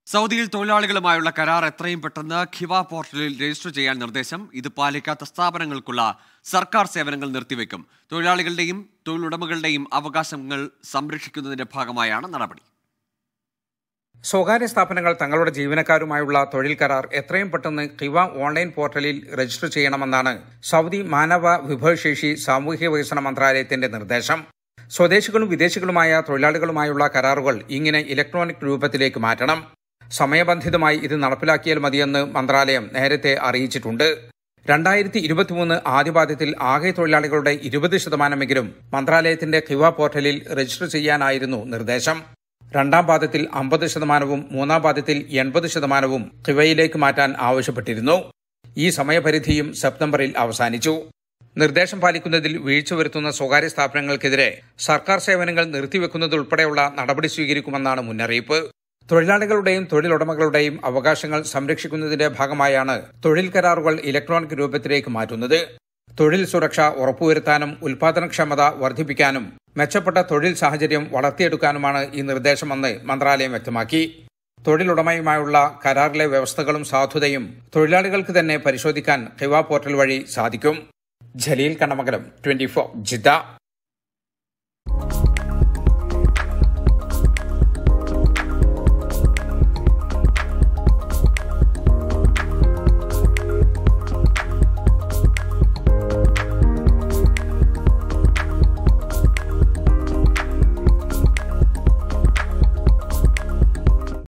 സൗദിയിൽ തൊഴിലാളികളുമായുള്ള കരാർ എത്രയും പെട്ടെന്ന് ഖിവ പോർട്ടലിൽ രജിസ്റ്റർ ചെയ്യാൻ നിർദ്ദേശം ഇത് പാലിക്കാത്ത സ്ഥാപനങ്ങൾക്കുള്ള സർക്കാർ സേവനങ്ങൾ നിർത്തിവെക്കും തൊഴിലാളികളുടെയും തൊഴിലുടമകളുടെയും അവകാശങ്ങൾ സംരക്ഷിക്കുന്നതിന്റെ ഭാഗമായാണ് നടപടി സ്വകാര്യ സ്ഥാപനങ്ങൾ തങ്ങളുടെ ജീവനക്കാരുമായുള്ള തൊഴിൽ കരാർ എത്രയും പെട്ടെന്ന് കിവ ഓൺലൈൻ പോർട്ടലിൽ രജിസ്റ്റർ ചെയ്യണമെന്നാണ് സൗദി മാനവ വിഭവശേഷി സാമൂഹ്യ വികസന മന്ത്രാലയത്തിന്റെ നിർദ്ദേശം സ്വദേശികളും വിദേശികളുമായ തൊഴിലാളികളുമായുള്ള കരാറുകൾ ഇങ്ങനെ ഇലക്ട്രോണിക് രൂപത്തിലേക്ക് മാറ്റണം സമയബന്ധിതമായി ഇത് നടപ്പിലാക്കിയാൽ മതിയെന്ന് മന്ത്രാലയം നേരത്തെ അറിയിച്ചിട്ടുണ്ട് രണ്ടായിരത്തി ഇരുപത്തിമൂന്ന് ആദ്യപാദത്തിൽ ആകെ തൊഴിലാളികളുടെ ഇരുപത് ശതമാനമെങ്കിലും മന്ത്രാലയത്തിന്റെ കിവ പോർട്ടലിൽ രജിസ്റ്റർ ചെയ്യാനായിരുന്നു നിർദ്ദേശം രണ്ടാം പാദത്തിൽ അമ്പത് ശതമാനവും മൂന്നാം പാദത്തിൽ എൺപത് ശതമാനവും കിവയിലേക്ക് മാറ്റാൻ ആവശ്യപ്പെട്ടിരുന്നു ഈ സമയപരിധിയും സെപ്റ്റംബറിൽ അവസാനിച്ചു നിർദ്ദേശം പാലിക്കുന്നതിൽ വീഴ്ച വരുത്തുന്ന സ്വകാര്യ സ്ഥാപനങ്ങൾക്കെതിരെ സർക്കാർ സേവനങ്ങൾ നിർത്തിവെക്കുന്നതുൾപ്പെടെയുള്ള നടപടി സ്വീകരിക്കുമെന്നാണ് മുന്നറിയിപ്പ് തൊഴിലാളികളുടെയും തൊഴിലുടമകളുടെയും അവകാശങ്ങൾ സംരക്ഷിക്കുന്നതിന്റെ ഭാഗമായാണ് തൊഴിൽ കരാറുകൾ ഇലക്ട്രോണിക് രൂപത്തിലേക്ക് മാറ്റുന്നത് തൊഴിൽ സുരക്ഷ ഉറപ്പുവരുത്താനും ഉൽപാദനക്ഷമത വർദ്ധിപ്പിക്കാനും മെച്ചപ്പെട്ട തൊഴിൽ സാഹചര്യം വളർത്തിയെടുക്കാനുമാണ് ഈ നിർദ്ദേശമെന്ന് മന്ത്രാലയം വ്യക്തമാക്കി തൊഴിലുടമയുമായുള്ള കരാറിലെ വ്യവസ്ഥകളും സാധുതയും തൊഴിലാളികൾക്ക് തന്നെ പരിശോധിക്കാൻ ഖിവ പോർട്ടൽ വഴി സാധിക്കും Jaleel Kannamangalam twenty four Jeddah